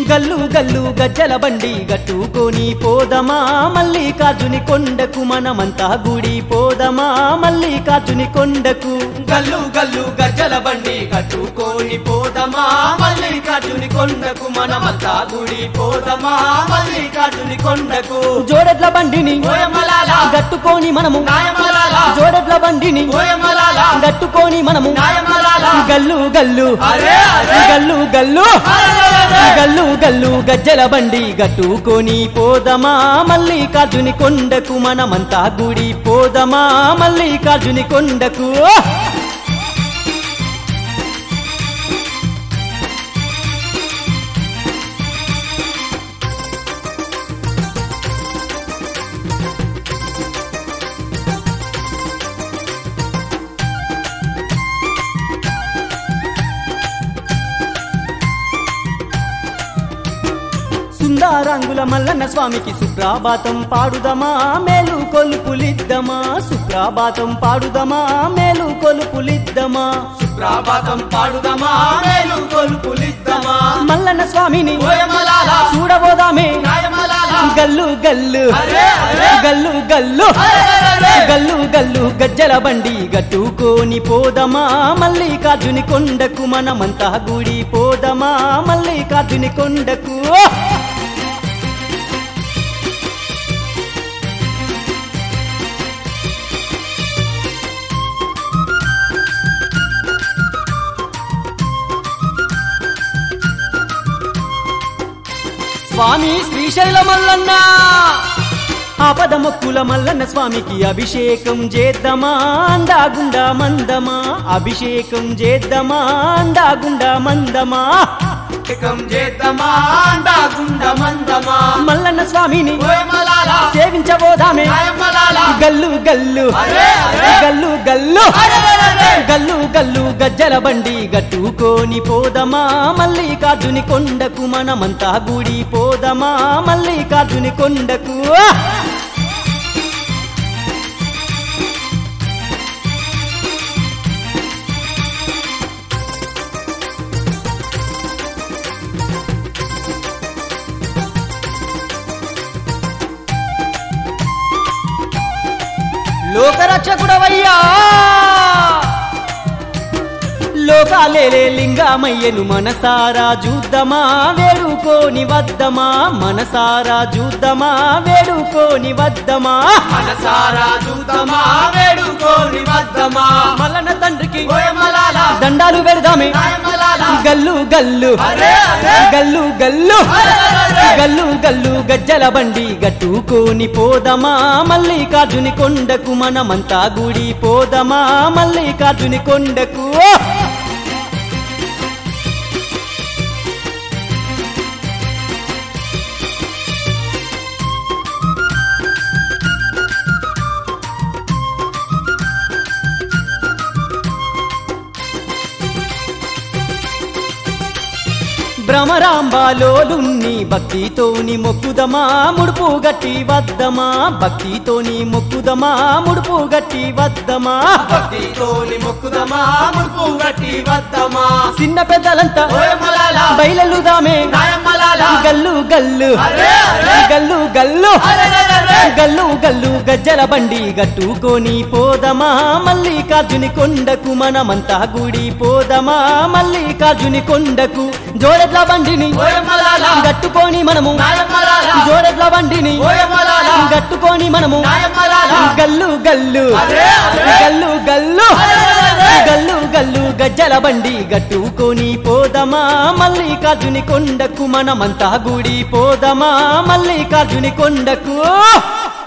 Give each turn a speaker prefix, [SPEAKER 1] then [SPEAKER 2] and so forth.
[SPEAKER 1] గల్లు గల్లు గజ్జల బండి గట్టుకొని పోదమా మల్లికార్జుని కొండకు మనమంతా గుడి పోదమా మల్లికార్జుని కొండకు
[SPEAKER 2] గల్లు గల్లు గజ్జల బండి కట్టుకొని పోదమా మల్లికార్జుని కొండకు మనమంతా గుడి పోదమా మల్లికార్జుని కొండకు
[SPEAKER 1] జోడెడ్ల బండిని
[SPEAKER 2] ఓయమలాల
[SPEAKER 1] గట్టుకొని మనము
[SPEAKER 2] నాయమలాల
[SPEAKER 1] జోడెడ్ల బండిని
[SPEAKER 2] ఓయమలాల
[SPEAKER 1] గట్టుకొని మనము
[SPEAKER 2] నాయమలాల
[SPEAKER 1] గల్లు గల్లు
[SPEAKER 2] అరే అరే
[SPEAKER 1] గల్లు గల్లు
[SPEAKER 2] అరెరెరెరె.
[SPEAKER 1] గల్లు గల్లు గజ్జల బండి గట్టుకొని పోదమా మల్లికార్జుని కొండకు మనమంతా గుడి పోదమా మల్లికార్జుని కొండకు సుందారంగుల మల్లన్న స్వామికి సుప్రాభాతం పాడుదమా మేలు కొలుపులిద్దమా సుప్రాభాతం పాడుదమా మేలు కొలుపులిద్దమా
[SPEAKER 2] ప్రభాతం పాడుదమా మేలు కొలుపులిద్దమా
[SPEAKER 1] మల్లన్న స్వామిని
[SPEAKER 2] ఓయమలాల
[SPEAKER 1] చూడబోదామే
[SPEAKER 2] నాయమలాల
[SPEAKER 1] గల్లు గల్లు
[SPEAKER 2] అరే అరే
[SPEAKER 1] గల్లు గల్లు
[SPEAKER 2] అరెరెరెరె.
[SPEAKER 1] గల్లు గల్లు గజ్జల బండి గట్టుకొని పోదమా మల్లికార్జుని కొండకు మనమంతా గుడి పోదమా మల్లికార్జుని కొండకు స్వామి శ్రీశైల మల్లన్న ఆపద మొక్కుల మల్లన్న స్వామికి అభిషేకం చేద్దామా అందాగుండా మందమా అభిషేకం చేద్దామా అందాగుండా మందమా
[SPEAKER 2] ఏకం చేద్దామా అండాగుండ మందమా
[SPEAKER 1] మల్లన్న స్వామిని
[SPEAKER 2] ఓయమలాల
[SPEAKER 1] సేవించబోదామే
[SPEAKER 2] నాయమలాల
[SPEAKER 1] గల్లు గల్లు
[SPEAKER 2] అరే అరే
[SPEAKER 1] గల్లు గల్లు
[SPEAKER 2] అరెరెరెరె.
[SPEAKER 1] గల్లు గల్లు గజ్జల బండి గట్టుకొని పోదమా మల్లికార్జుని కొండకు మనమంతా గుడి పోదమా మల్లికార్జుని కొండకు లోకరక్షకుడవయ్యా లోకాలేలే లింగమయ్యను మనసారా చూద్దామా వేడుకోని వద్దమా మనసారా చూద్దామా వేడుకోని వద్దమా
[SPEAKER 2] మనసారా చూద్దామా వేడుకోని వద్దమా
[SPEAKER 1] మల్లన తండ్రికి
[SPEAKER 2] ఓయమలాల
[SPEAKER 1] దండాలు పెడదామే
[SPEAKER 2] నాయమలాల
[SPEAKER 1] గల్లు గల్లు
[SPEAKER 2] అరే అరే
[SPEAKER 1] గల్లు గల్లు
[SPEAKER 2] అరెరెరెరె.
[SPEAKER 1] గల్లు గల్లు గజ్జల బండి గట్టుకొని పోదమా మల్లికార్జుని కొండకు మనమంతా గుడి పోదమా మల్లికార్జుని కొండకు భ్రమరాంబాలోలున్ని భక్తితోని మొక్కుదమా ముడుపు గట్టి వద్దమా భక్తితోని మొక్కుదమా ముడుపు గట్టి వద్దమా
[SPEAKER 2] భక్తితోని మొక్కుదమా ముడుపు గట్టి వద్దమా
[SPEAKER 1] చిన్న పెద్దలంతా
[SPEAKER 2] ఓయమలాల
[SPEAKER 1] బయలుదామే
[SPEAKER 2] నాయమలాల
[SPEAKER 1] గల్లు గల్లు
[SPEAKER 2] అరే అరే
[SPEAKER 1] గల్లు గల్లు
[SPEAKER 2] అరెరెరెరె.
[SPEAKER 1] గల్లు గల్లు గజ్జల బండి గట్టుకొని పోదమా మల్లికార్జుని కొండకు మనమంతా గుడి పోదమా మల్లికార్జుని కొండకు జోడెడ్ల బండిని
[SPEAKER 2] ఓయమలాల
[SPEAKER 1] గట్టుకొని మనము
[SPEAKER 2] నాయమలాల
[SPEAKER 1] జోడెడ్ల బండిని
[SPEAKER 2] ఓయమలాల
[SPEAKER 1] గట్టుకొని మనము
[SPEAKER 2] నాయమలాల
[SPEAKER 1] గల్లు గల్లు
[SPEAKER 2] అరే అరే
[SPEAKER 1] గల్లు గల్లు
[SPEAKER 2] అరెరెరెరె.
[SPEAKER 1] గల్లు గల్లు గజ్జల బండి గట్టుకొని పోదమా మల్లికార్జుని కొండకు మనమంతా గుడి పోదమా మల్లికార్జుని కొండకు